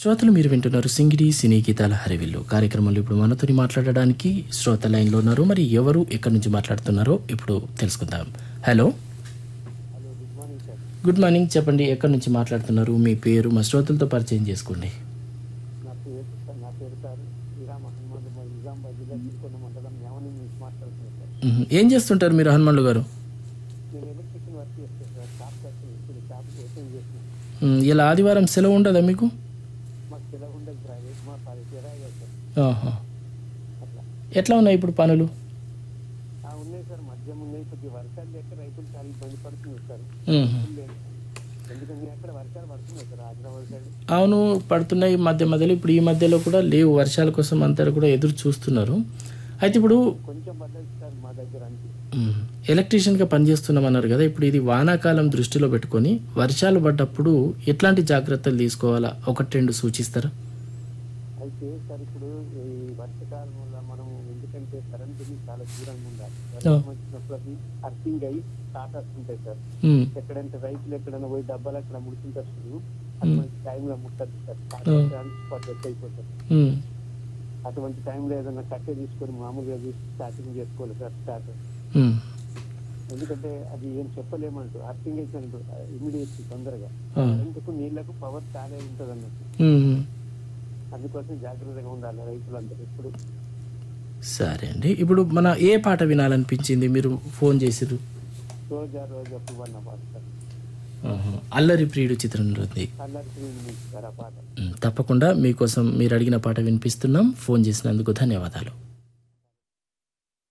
శ్రోతలు మీరు వింటున్నారు సింగిడి సినీ గీతాల హరివిల్లు కార్యక్రమంలో ఇప్పుడు మనతోని మాట్లాడడానికి శ్రోత లైన్లో ఉన్నారు మరి ఎవరు ఎక్కడి నుంచి మాట్లాడుతున్నారో ఇప్పుడు తెలుసుకుందాం హలో గుడ్ మార్నింగ్ చెప్పండి ఎక్కడి నుంచి మాట్లాడుతున్నారు మీ పేరు మా శ్రోతలతో పరిచయం చేసుకోండి నా పేరు సార్ నా పేరు సార్ శ్రీరామ్ హనుమాన్ నిజామాబాద్ జిల్లా చిరుకొండ మండలం యావని నుంచి మాట్లాడుతున్నాను సార్ మ్మ్. ఏం చేస్తుంటారు మీరు హనుమాన్లు గారు నేను ఎలక్ట్రిషియన్ వర్క్ చేస్తాను సార్ షాప్ కట్టి ఇప్పుడు షాప్ ఓపెన్ చేసిన మ్మ్. ఇలా ఆదివారం సెలవు ఉండదా మీకు మాకు సెలవు ఉండదు ప్రైవేట్ మా పది కిరాయి సార్ ఆహా. అట్లా ఎట్లా ఉన్నాయి ఇప్పుడు పనులు ఆ ఉన్నాయి సార్ మద్యం ఉన్నాయి కొద్దిగా వర్షాలు లేక రైతులు చాలా ఇబ్బంది పడుతున్నారు సార్ మ్మ్. లేదు. ఎందుకంటే అక్కడ వర్షాలు పడుతున్నాయి సార్ ఆదిలాబాద్ సైడ్ అవును పడుతున్నాయి మధ్య మధ్యలో ఇప్పుడు ఈ మధ్యలో కూడా లేవు వర్షాల కోసం అంతా కూడా ఎదురు చూస్తున్నారు అయితే ఇప్పుడు కొంచెం పడ్డది సార్ మా దగ్గర అంతే మ్, ఎలక్ట్రీషియన్గా పనిచేస్తున్నామన్నారు కదా ఇప్పుడు ఇది వానాకాలం దృష్టిలో పెట్టుకొని వర్షాలు పడ్డప్పుడు ఎట్లాంటి జాగ్రత్తలు తీసుకోవాలా ఒకటి రెండు సూచిస్తారా అయితే సార్ ఇప్పుడు ఈ వర్షకాలం వల్ల మనం ఎందుకంటే కరెంట్ బిల్ చాలా దూరంగా ఉండాలి వర్షం వచ్చినప్పుడు అది అర్థింగ్ అయ్యి స్టార్ట్ వస్తుంటాయి సార్ మ్, ఎక్కడంటే రైతులు ఎక్కడైనా పోయి డబ్బాలు అక్కడ ముడుతుంటారు చూడు, అటువంటి టైంలో ముట్టదు సార్ స్టార్ట్ స్పాట్ డెత్ అయిపోతారు మ్, అటువంటి టైంలో ఏదైనా కట్టె తీసుకొని మామూలుగా చూసి స్టార్టింగ్ చేసుకోవాలి సార్ స్టార్ట్ మ్, ఎందుకంటే అది ఏం చెప్పలేమంటూ అర్థింగ్ అయితే ఇమీడియట్ తొందరగా ఆ, ఎందుకు నీళ్లకు పవర్ చాలా ఉంటుంది అన్నట్టు మ్. అందుకోసం జాగ్రత్తగా ఉండాలి రైతులందరూ ఇప్పుడు సరే అండి ఇప్పుడు మన ఏ పాట వినాలనిపించింది మీరు ఫోన్ చేసిర్రు రోజా రోజా పువ్వన్న పాట సార్ ఆహా. అల్లరి ప్రియుడు చిత్రంలో ఉంది అల్లరి ప్రియుని నుంచి సార్ ఆ పాట మ్, తప్పకుండా మీకోసం మీరు అడిగిన పాట వినిపిస్తున్నాం ఫోన్ చేసినందుకు ధన్యవాదాలు